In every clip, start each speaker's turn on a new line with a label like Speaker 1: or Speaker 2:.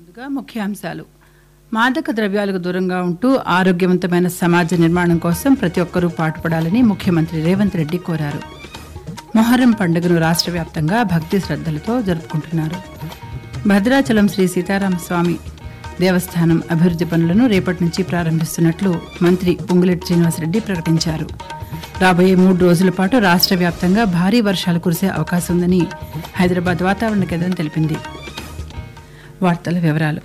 Speaker 1: ముందుగా ముఖ్యాంశాలు మాదక ద్రవ్యాలకు దూరంగా ఉంటూ ఆరోగ్యవంతమైన సమాజ నిర్మాణం కోసం ప్రతి ఒక్కరూ పాటుపడాలని ముఖ్యమంత్రి రేవంత్ రెడ్డి కోరారు మొహర్రం పండుగను రాష్ట్ర వ్యాప్తంగా భక్తి శ్రద్ధలతో జరుపుకుంటున్నారు భద్రాచలం శ్రీ సీతారామ స్వామి దేవస్థానం అభివృద్ధి పనులను రేపటి నుంచి ప్రారంభిస్తున్నట్లు మంత్రి పొంగులేటి శ్రీనివాసరెడ్డి ప్రకటించారు రాబోయే మూడు రోజుల పాటు రాష్ట్ర వ్యాప్తంగా భారీ వర్షాలు కురిసే అవకాశం ఉందని హైదరాబాద్ వాతావరణ కేంద్రం తెలిపింది వార్తల వివరాలు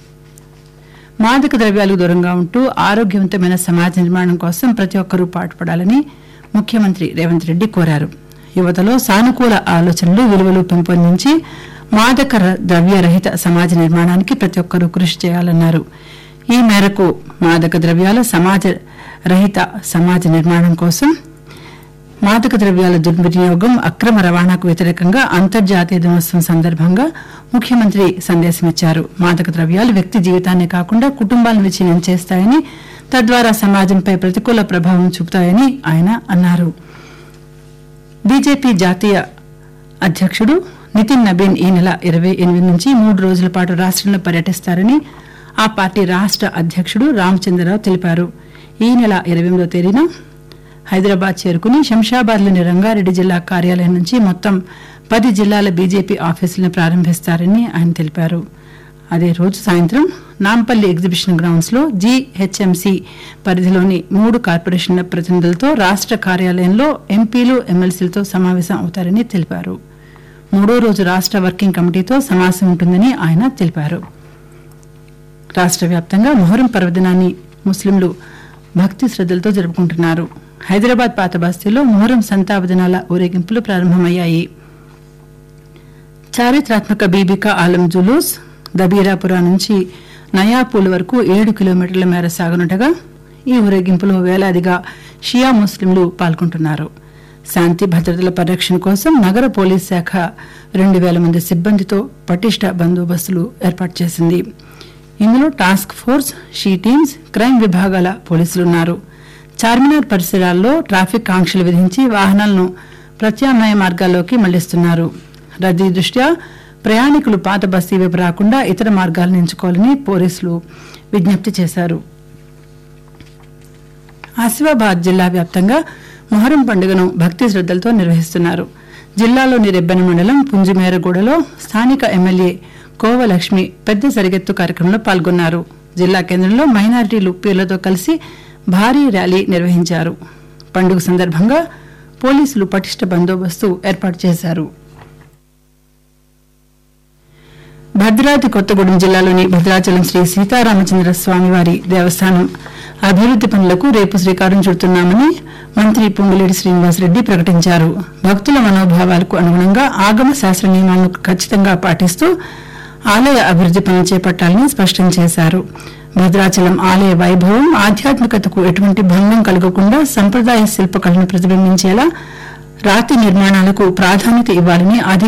Speaker 1: మాదక ద్రవ్యాలకు దూరంగా ఉంటూ ఆరోగ్యవంతమైన సమాజ నిర్మాణం కోసం ప్రతి ఒక్కరూ పాటుపడాలని ముఖ్యమంత్రి రేవంత్ రెడ్డి కోరారు యువతలో సానుకూల ఆలోచనలు విలువలు పెంపొందించి మాదక ర- ద్రవ్య రహిత సమాజ నిర్మాణానికి ప్రతి ఒక్కరూ కృషి చేయాలన్నారు ఈ మేరకు మాదక ద్రవ్యాల సమాజ రహిత సమాజ నిర్మాణం కోసం మాదక ద్రవ్యాల దుర్వినియోగం అక్రమ రవాణాకు వ్యతిరేకంగా అంతర్జాతీయ దినోత్సవం సందర్భంగా ముఖ్యమంత్రి సందేశమిచ్చారు మాదక ద్రవ్యాలు వ్యక్తి జీవితాన్ని కాకుండా కుటుంబాలను విచ్ఛిన్నం చేస్తాయని తద్వారా సమాజంపై ప్రతికూల ప్రభావం చూపుతాయని ఆయన అన్నారు బీజేపీ జాతీయ అధ్యక్షుడు నితిన్ నబీన్ ఈ నెల ఇరవై ఎనిమిది నుంచి మూడు రోజుల పాటు రాష్ట్రంలో పర్యటిస్తారని ఆ పార్టీ రాష్ట్ర అధ్యక్షుడు రామచంద్రరావు తెలిపారు ఈ నెల ఇరవై ఎనిమిదో తేదీన హైదరాబాద్ చేరుకుని శంషాబాద్లోని రంగారెడ్డి జిల్లా కార్యాలయం నుంచి మొత్తం పది జిల్లాల బీజేపీ ఆఫీసులను ప్రారంభిస్తారని ఆయన తెలిపారు అదే రోజు సాయంత్రం నాంపల్లి ఎగ్జిబిషన్ గ్రౌండ్స్ లో జీహెచ్ఎంసీ పరిధిలోని మూడు కార్పొరేషన్ల ప్రతినిధులతో రాష్ట్ర కార్యాలయంలో ఎంపీలు ఎమ్మెల్సీలతో సమావేశం అవుతారని తెలిపారు మూడో రోజు రాష్ట్ర వర్కింగ్ కమిటీతో సమావేశం ఉంటుందని ఆయన తెలిపారు రాష్ట్ర వ్యాప్తంగా మొహరం పర్వదినాన్ని ముస్లింలు భక్తి శ్రద్ధలతో జరుపుకుంటున్నారు హైదరాబాద్ పాత బస్తీలో మొహరం సంతాప దినాల ఊరేగింపులు ప్రారంభమయ్యాయి చారిత్రాత్మక బీబికా ఆలం జులూస్ దబీరాపురా నుంచి నయాపూల్ వరకు ఏడు కిలోమీటర్ల మేర సాగనుండగా ఈ ఊరేగింపులో వేలాదిగా షియా ముస్లింలు పాల్గొంటున్నారు శాంతి భద్రతల పరిరక్షణ కోసం నగర పోలీస్ శాఖ రెండు వేల మంది సిబ్బందితో పటిష్ట బందోబస్తులు ఏర్పాటు చేసింది ఇందులో task force she teams crime విభాగాల పోలీసులున్నారు చార్మినార్ పరిసరాల్లో ట్రాఫిక్ ఆంక్షలు విధించి వాహనాలను ప్రత్యామ్నాయ మార్గాల్లోకి మళ్లిస్తున్నారు రద్దీ దృష్ట్యా ప్రయాణికులు పాత బస్తీ వైపు రాకుండా ఇతర మార్గాలను ఎంచుకోవాలని పోలీసులు విజ్ఞప్తి చేశారు ఆసిఫాబాద్ జిల్లా వ్యాప్తంగా మొహరం పండుగను భక్తి శ్రద్ధలతో నిర్వహిస్తున్నారు జిల్లాలోని రెబ్బెన మండలం పుంజిమేరగూడలో స్థానిక ఎమ్మెల్యే కోవలక్ష్మి పెద్ద సరిగెత్తు కార్యక్రమంలో పాల్గొన్నారు జిల్లా కేంద్రంలో మైనారిటీలు పీర్లతో కలిసి భారీ ర్యాలీ నిర్వహించారు పండుగ సందర్భంగా పోలీసులు పటిష్ట బందోబస్తు ఏర్పాటు చేశారు భద్రాద్రి కొత్తగూడెం జిల్లాలోని భద్రాచలం శ్రీ సీతారామచంద్ర స్వామివారి దేవస్థానం అభివృద్ది పనులకు రేపు శ్రీకారం చుడుతున్నామని మంత్రి పొంగులేటి శ్రీనివాసరెడ్డి ప్రకటించారు భక్తుల మనోభావాలకు అనుగుణంగా ఆగమ శాస్త్ర నియమాలను ఖచ్చితంగా పాటిస్తూ ఆలయ అభివృద్ది పనులు చేపట్టాలని స్పష్టం చేశారు భద్రాచలం ఆలయ వైభవం ఆధ్యాత్మికతకు ఎటువంటి భంగం కలగకుండా సంప్రదాయ శిల్పకళను ప్రతిబింబించేలా రాతి నిర్మాణాలకు ప్రాధాన్యత ఇవ్వాలని అధికారులు